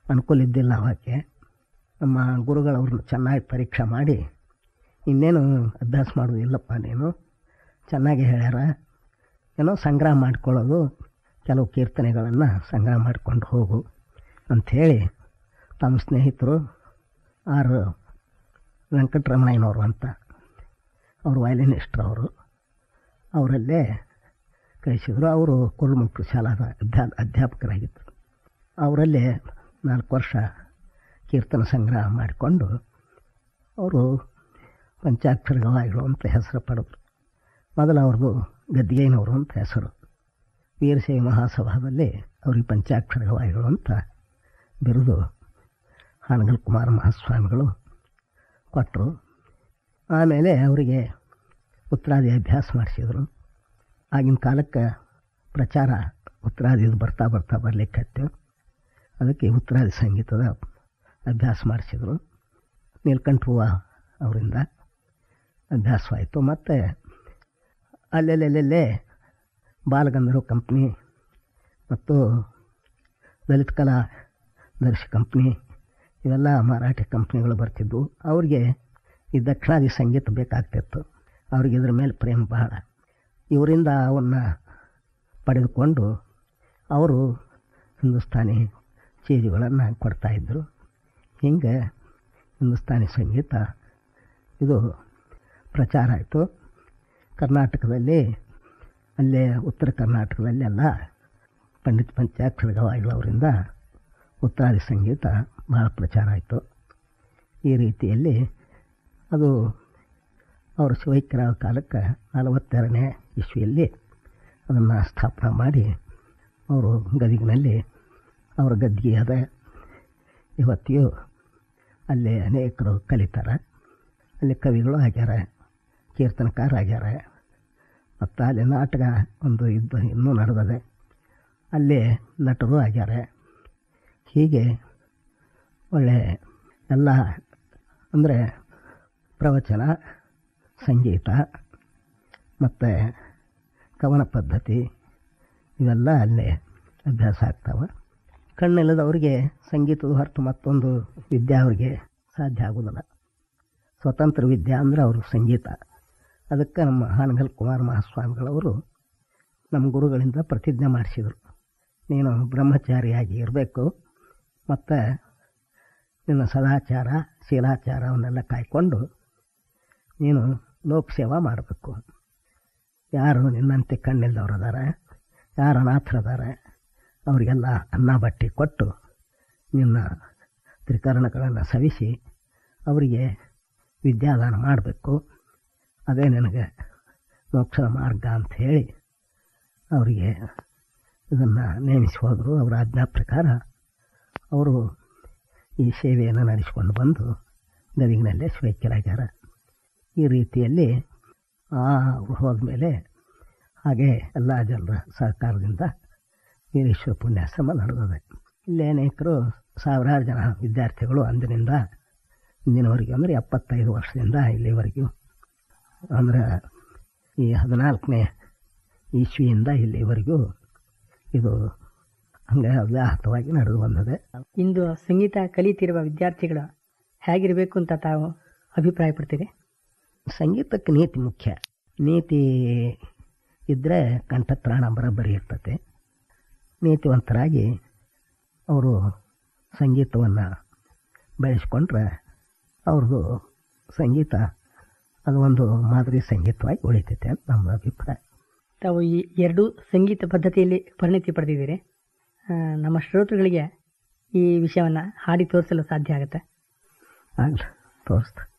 ಅನುಕೂಲ ಇದ್ದಿಲ್ಲ ಅವಕ್ಕೆ ನಮ್ಮ ಗುರುಗಳವ್ರನ್ನ ಚೆನ್ನಾಗಿ ಪರೀಕ್ಷೆ ಮಾಡಿ ಇನ್ನೇನು ಅಭ್ಯಾಸ ಮಾಡೋದಿಲ್ಲಪ್ಪ ನೀನು ಚೆನ್ನಾಗಿ ಹೇಳ್ಯಾರ ಏನೋ ಸಂಗ್ರಹ ಮಾಡ್ಕೊಳ್ಳೋದು ಕೆಲವು ಕೀರ್ತನೆಗಳನ್ನು ಸಂಗ್ರಹ ಮಾಡ್ಕೊಂಡು ಹೋಗು ಅಂಥೇಳಿ ತಮ್ಮ ಸ್ನೇಹಿತರು ಆರು ವೆಂಕಟರಮಣಯ್ಯನವರು ಅಂತ ಅವರು ವಯಲಿನಿಸ್ಟ್ರು ಅವರು ಅವರಲ್ಲೇ ಕಳಿಸಿದ್ರು ಅವರು ಕುರುಮುಖ ಶಾಲಾದ ಅಧ್ಯಾ ಅಧ್ಯಾಪಕರಾಗಿದ್ದರು ಅವರಲ್ಲೇ ನಾಲ್ಕು ವರ್ಷ ಕೀರ್ತನ ಸಂಗ್ರಹ ಮಾಡಿಕೊಂಡು ಅವರು ಪಂಚಾಕ್ಷರ ಗವಾಯಿಗಳು ಅಂತ ಹೆಸರು ಪಡೆದ್ರು ಮೊದಲು ಅವ್ರದ್ದು ಗದ್ದಿಗೆನವರು ಅಂತ ಹೆಸರು ವೀರಶೈವ ಮಹಾಸಭಾದಲ್ಲಿ ಅವ್ರಿಗೆ ಪಂಚಾಕ್ಷರ ಗವಾಯಿಗಳು ಅಂತ ಬಿರುದು ಹಾನಗಲ್ ಕುಮಾರ ಮಹಾಸ್ವಾಮಿಗಳು ಕೊಟ್ಟರು ಆಮೇಲೆ ಅವರಿಗೆ ಉತ್ತರಾದಿ ಅಭ್ಯಾಸ ಮಾಡಿಸಿದರು ಆಗಿನ ಕಾಲಕ್ಕೆ ಪ್ರಚಾರ ಉತ್ತರಾದಿದು ಬರ್ತಾ ಬರ್ತಾ ಬರಲಿಕ್ಕತ್ತು ಅದಕ್ಕೆ ಉತ್ತರಾದಿ ಸಂಗೀತದ ಅಭ್ಯಾಸ ಮಾಡಿಸಿದರು ನೀಲ್ಕಂಠ ಹೂವ ಅವರಿಂದ ಅಭ್ಯಾಸವಾಯಿತು ಮತ್ತು ಅಲ್ಲೆಲ್ಲೆಲ್ಲೆಲ್ಲೇ ಬಾಲಗಂಧರ್ವ ಕಂಪ್ನಿ ಮತ್ತು ಲಲಿತ ಕಲಾ ದರ್ಶಿ ಕಂಪ್ನಿ ಇವೆಲ್ಲ ಮರಾಠಿ ಕಂಪ್ನಿಗಳು ಬರ್ತಿದ್ವು ಅವ್ರಿಗೆ ಈ ದಕ್ಷಿಣಾದಿ ಸಂಗೀತ ಬೇಕಾಗ್ತಿತ್ತು ಅವ್ರಿಗೆ ಇದ್ರ ಮೇಲೆ ಪ್ರೇಮ ಬಹಳ ಇವರಿಂದ ಅವನ್ನ ಪಡೆದುಕೊಂಡು ಅವರು ಹಿಂದೂಸ್ತಾನಿ ಚೀಜುಗಳನ್ನು ಕೊಡ್ತಾಯಿದ್ರು ಹಿಂಗೆ ಹಿಂದೂಸ್ತಾನಿ ಸಂಗೀತ ಇದು ಪ್ರಚಾರ ಆಯಿತು ಕರ್ನಾಟಕದಲ್ಲಿ ಅಲ್ಲೇ ಉತ್ತರ ಕರ್ನಾಟಕದಲ್ಲೆಲ್ಲ ಪಂಡಿತ್ ಪಂಚಾಕ್ಷರ ಗವಾಯಿಗಳವರಿಂದ ಉತ್ತರಾದಿ ಸಂಗೀತ ಭಾಳ ಪ್ರಚಾರ ಆಯಿತು ಈ ರೀತಿಯಲ್ಲಿ ಅದು ಅವರು ಶಿವೈಕ್ಯರಾದ ಕಾಲಕ್ಕೆ ನಲವತ್ತೆರಡನೇ ಇಸ್ವಿಯಲ್ಲಿ ಅದನ್ನು ಸ್ಥಾಪನೆ ಮಾಡಿ ಅವರು ಗದಗಿನಲ್ಲಿ ಅವರ ಗದ್ದಿಗೆ ಅದ ಇವತ್ತಿಗೂ ಅಲ್ಲಿ ಅನೇಕರು ಕಲಿತಾರೆ ಅಲ್ಲಿ ಕವಿಗಳು ಆಗ್ಯಾರ ಕೀರ್ತನಕಾರ ಆಗ್ಯಾರ ಮತ್ತು ಅಲ್ಲಿ ನಾಟಕ ಒಂದು ಇದ್ದು ಇನ್ನೂ ನಡೆದಿದೆ ಅಲ್ಲಿ ನಟರು ಆಗ್ಯಾರ ಹೀಗೆ ಒಳ್ಳೆ ಎಲ್ಲ ಅಂದರೆ ಪ್ರವಚನ ಸಂಗೀತ ಮತ್ತು ಕವನ ಪದ್ಧತಿ ಇವೆಲ್ಲ ಅಲ್ಲೇ ಅಭ್ಯಾಸ ಆಗ್ತಾವೆ ಕಣ್ಣಿಲ್ಲದವ್ರಿಗೆ ಸಂಗೀತದ ಹೊರತು ಮತ್ತೊಂದು ವಿದ್ಯೆ ಅವ್ರಿಗೆ ಸಾಧ್ಯ ಆಗೋದಿಲ್ಲ ಸ್ವತಂತ್ರ ವಿದ್ಯೆ ಅಂದರೆ ಅವರು ಸಂಗೀತ ಅದಕ್ಕೆ ನಮ್ಮ ಹಾನಗಲ್ ಕುಮಾರ ಮಹಾಸ್ವಾಮಿಗಳವರು ನಮ್ಮ ಗುರುಗಳಿಂದ ಪ್ರತಿಜ್ಞೆ ಮಾಡಿಸಿದರು ನೀನು ಬ್ರಹ್ಮಚಾರಿಯಾಗಿ ಇರಬೇಕು ಮತ್ತು ನಿನ್ನ ಸದಾಚಾರ ಶೀಲಾಚಾರವನ್ನೆಲ್ಲ ಕಾಯ್ಕೊಂಡು ನೀನು ಲೋಕಸೇವಾ ಮಾಡಬೇಕು ಯಾರು ನಿನ್ನಂತೆ ಕಣ್ಣಿಲ್ದವ್ರು ಅದಾರ ಯಾರು ಅನಾಥರದಾರ ಅವರಿಗೆಲ್ಲ ಅನ್ನ ಬಟ್ಟೆ ಕೊಟ್ಟು ನಿನ್ನ ತ್ರಿಕರಣಗಳನ್ನು ಸವಿಸಿ ಅವರಿಗೆ ವಿದ್ಯಾದಾನ ಮಾಡಬೇಕು ಅದೇ ನಿನಗೆ ಮೋಕ್ಷದ ಮಾರ್ಗ ಅಂತ ಹೇಳಿ ಅವರಿಗೆ ಇದನ್ನು ನೇಮಿಸಿ ಹೋದರು ಅವರ ಆಜ್ಞಾ ಪ್ರಕಾರ ಅವರು ಈ ಸೇವೆಯನ್ನು ನಡೆಸಿಕೊಂಡು ಬಂದು ಗದಗಿನಲ್ಲೇ ಸ್ವೈಕ್ಯರಾಗ್ಯಾರ ಈ ರೀತಿಯಲ್ಲಿ ಆ ಹೋದ್ಮೇಲೆ ಹಾಗೆ ಎಲ್ಲ ಜನರ ಸಹಕಾರದಿಂದ ವೀರೇಶ್ವರ ಪುಣ್ಯಾಶ್ರಮ ನಡೆದಿದೆ ಇಲ್ಲಿ ಅನೇಕರು ಸಾವಿರಾರು ಜನ ವಿದ್ಯಾರ್ಥಿಗಳು ಅಂದಿನಿಂದ ಇಂದಿನವರೆಗೂ ಅಂದರೆ ಎಪ್ಪತ್ತೈದು ವರ್ಷದಿಂದ ಇಲ್ಲಿವರೆಗೂ ಅಂದರೆ ಈ ಹದಿನಾಲ್ಕನೇ ಇಸ್ವಿಯಿಂದ ಇಲ್ಲಿವರೆಗೂ ಇದು ಹಂಗೆ ಅವ್ಯಾಹತವಾಗಿ ನಡೆದು ಬಂದಿದೆ ಇಂದು ಸಂಗೀತ ಕಲಿತಿರುವ ವಿದ್ಯಾರ್ಥಿಗಳು ಹೇಗಿರಬೇಕು ಅಂತ ತಾವು ಅಭಿಪ್ರಾಯ ಪಡ್ತೀರಿ ಸಂಗೀತಕ್ಕೆ ನೀತಿ ಮುಖ್ಯ ನೀತಿ ಇದ್ದರೆ ಕಂಠತ್ರಾಣ ಬರೋಬ್ಬರಿ ಇರ್ತತೆ ನೀತಿವಂತರಾಗಿ ಅವರು ಸಂಗೀತವನ್ನು ಬೆಳೆಸ್ಕೊಂಡ್ರೆ ಅವ್ರದ್ದು ಸಂಗೀತ ಅದು ಒಂದು ಮಾದರಿ ಸಂಗೀತವಾಗಿ ಉಳಿತೈತೆ ಅಂತ ನಮ್ಮ ಅಭಿಪ್ರಾಯ ತಾವು ಈ ಎರಡೂ ಸಂಗೀತ ಪದ್ಧತಿಯಲ್ಲಿ ಪರಿಣಿತಿ ಪಡೆದಿದ್ದೀರಿ ಆ, ನಮ್ಮ ಶ್ರೋತೃಗಳಿಗೆ ಈ ವಿಷಯವನ್ನು ಹಾಡಿ ತೋರಿಸಲು ಸಾಧ್ಯ ಆಗುತ್ತೆ ಆಗಲಿ ತೋರಿಸ್ತಾ